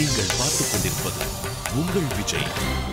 நீங்கள் பார்த்துக் கொண்டிருப்பது உங்கள் விஜய்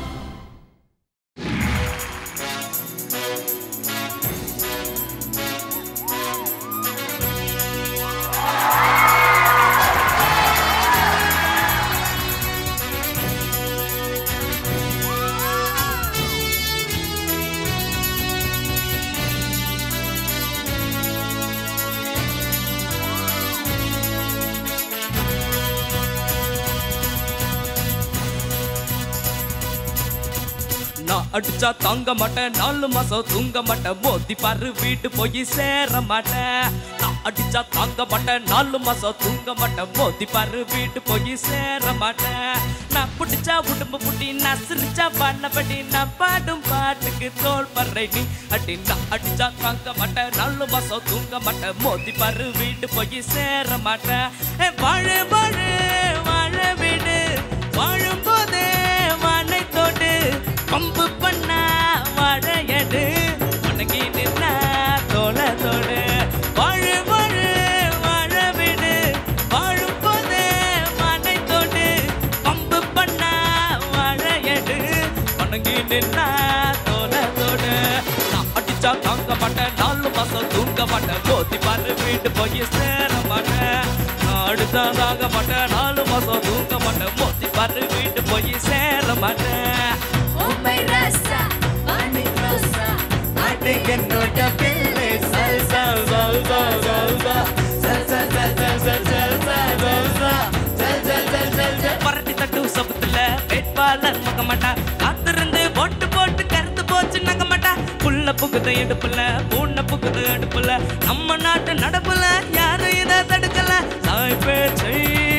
நான் அடிச்சா தாங்க மாட்டேன் நாலு மாசம் தூங்க மாட்டேன் மோதி பாரு வீட்டு போய் சேர மாட்டேன் நான் அடிச்சா தாங்க மாட்டேன் நாலு மாசம் தூங்க மாட்டேன் மோதி பாரு வீட்டு போய் சேர மாட்டேன் நான் புடிச்சா உடம்பு புட்டி நான் சிரிச்சா பண்ணபடி நான் பாடும் பாட்டுக்கு தோல் பறை நீ அடி நான் அடிச்சா தாங்க மாட்டேன் நாலு மாசம் தூங்க மாட்டேன் மோதி பாரு வீட்டு போய் சேர மாட்டேன் ஏ, வாழு வாழு வாழ வீடு வாழும் போதே வானை தோடு பம்பு பண்ணா வாழையடு உனக்கு நின்னா தோல தோடு வாழு வாழு வாழ வீடு வாழும் போதே வானை தோடு பம்பு பண்ணா வாழையடு உனக்கு நின்னா தோல தோடு நான் அடிச்சா தாங்க மாட்டேன் நாலு மாசம் தூங்க மாட்டேன் போத்தி பாரு வீட்டு போய் சேர மாட்டேன் நான் அடுத்தா தாங்க மாட்டேன் நாலு மாசம் தூங்க மாட்டேன் போத்தி பாரு வீட்டு போய் சேர மாட்டேன் உம்மை ரசா வாணி ரோசா அடி என்னோட பிள்ளை சல்சா சல்சா சல்சா சல்சா சல்சா சல்சா சல்சா சல்சா சல்சா பரட்டி தட்டு சபத்துல வேட்பாளர் மக மாட்டா காத்திருந்து போட்டு போட்டு கருத்து போச்சு நக மாட்டா புள்ள புகுது எடுப்புல பூண்ண புகுது அடுப்புல நம்ம நாட்டு நடப்புல யாரும் இதை தடுக்கல சாய் பேச்சை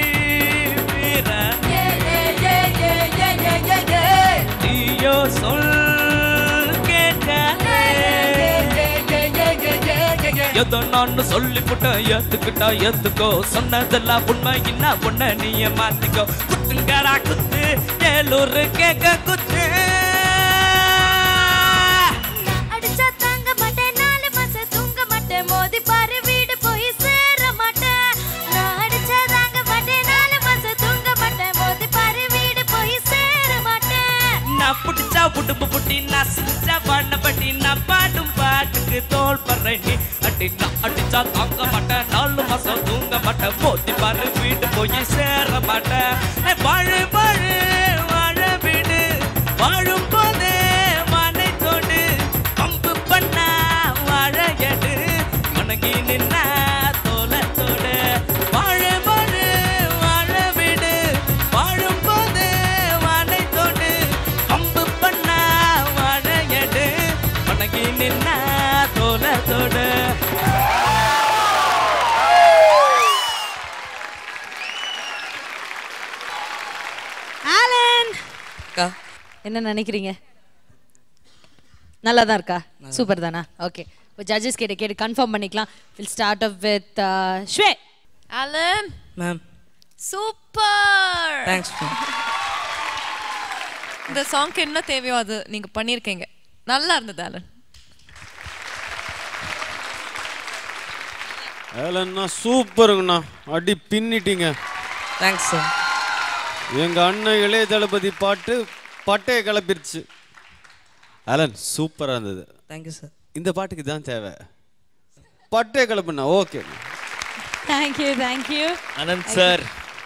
வீர ஏ ஏ ஏ ஏ ஏ ஏ ஏ ஏ நீயோ சொல் கேட்காதே எதோ நான் சொல்லிவிட்டேன் ஏத்துக்கிட்டா ஏத்துக்கோ சொன்னதெல்லாம் உண்மை என்ன பொண்ண நீய மாத்திக்கோ குத்துங்கடா குத்து ஏலூர் கேக்க குத்து அடிச்சா தாங்க மாட்டேன் நாலு மாசம் தூங்க மாட்டேன் மோதி பாரு வீடு போய் சேர மாட்டேன் நான் அடிச்சா தாங்க மாட்டேன் நாலு மாசம் தூங்க மாட்டேன் மோதி பாரு வீடு போய் சேர மாட்டேன் நான் புடிச்சா உடும்பு புட்டி நான் சிரிச்சா பண்ணபடி நான் பாடும் பாட்டுக்கு தோல் பறி அடி நான் அடிச்சா தாங்க மாட்டேன் நாலு மாசம் தூங்க மாட்டேன் போத்தி பாரு வீடு போய் சேர மாட்டேன் ஏ, வாழு வாழு வாழ வீடு வாழும் போதே மனை தோடு பம்பு பண்ணா வாழையடு வணங்கி நின்னா தோல தோடு வாழ வாழு வாழ வீடு வாழும் போதே மனை தோடு பம்பு பண்ணா வாழையடு வணங்கி நின்னா தோல தோடு ஆலன் அக்கா என்ன நினைக்கிறீங்க நல்லா தான் இருக்கா சூப்பர் தானா ஓகே இப்போ ஜட்ஜஸ் கிட்ட கேட்டு கன்ஃபார்ம் பண்ணிக்கலாம் will start up with sway Alan ma'am super thanks ma'am இந்த சாங்க்கு என்ன தேவையோ அது நீங்க பண்ணிருக்கீங்க நல்லா இருந்தது அலன் ஏலண்ணா சூப்பருங்கண்ணா அடி பின்னிட்டீங்க தேங்க்ஸ் சார் எங்க அண்ணன் இளைய தளபதி பாட்டு பட்டையை கிளப்பிருச்சு அலன் சூப்பரா இருந்தது தேங்க்யூ சார் இந்த பாட்டுக்கு தான் தேவை பட்டையை கிளப்புண்ணா okay thank you thank you Anand sir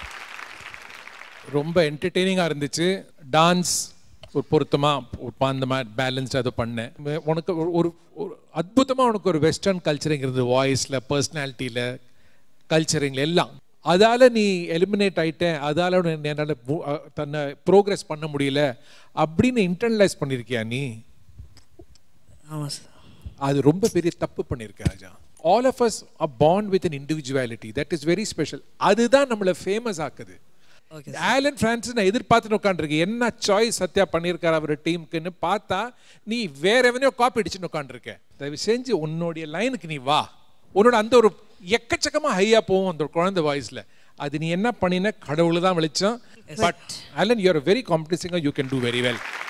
ரொம்ப என்டர்டெய்னிங்காக இருந்துச்சு டான்ஸ் ஒரு பொருத்தமாக அந்த மாதிரி பேலன்ஸ்டாக அதை பண்ணேன் உனக்கு ஒரு- ஒரு ஒரு அற்புதமாக உனக்கு ஒரு வெஸ்டர்ன் கல்ச்சரிங் இருந்தது வாய்ஸில் பர்சனாலிட்டியில் கல்ச்சரிங்கில் எல்லாம் அதால் நீ எலிமினேட் ஆயிட்டேன் அதால் என்னால் தன்னை ப்ரோக்ரஸ் பண்ண முடியல அப்படின்னு இன்டர்னலைஸ் பண்ணியிருக்கியா நீ ஆமாம் சார் அது ரொம்ப பெரிய தப்பு பண்ணியிருக்க Raja all of us a bond with an individuality that is very special அதுதான் நம்மளை ஃபேமஸ் ஆக்குது ஓகே ஆலன் பிரான்சிஸ் நான் எதிர்பார்த்துட்டு உட்காந்துருக்கேன் என்ன சாய்ஸ் சத்யா பண்ணியிருக்காரு அவர் டீமுக்குன்னு பார்த்தா நீ வேற எவனையோ காப்பி அடிச்சுன்னு உட்காந்துருக்க தயவு செஞ்சு உன்னுடைய லைனுக்கு நீ வா உன்னோட அந்த ஒரு எக்கச்சக்கமா ஹையா போகும் அந்த ஒரு குழந்தை வாய்ஸ்ல அது நீ என்ன பண்ணின கடவுள் தான் வெளிச்சம் but Alan you are very competing you can do very well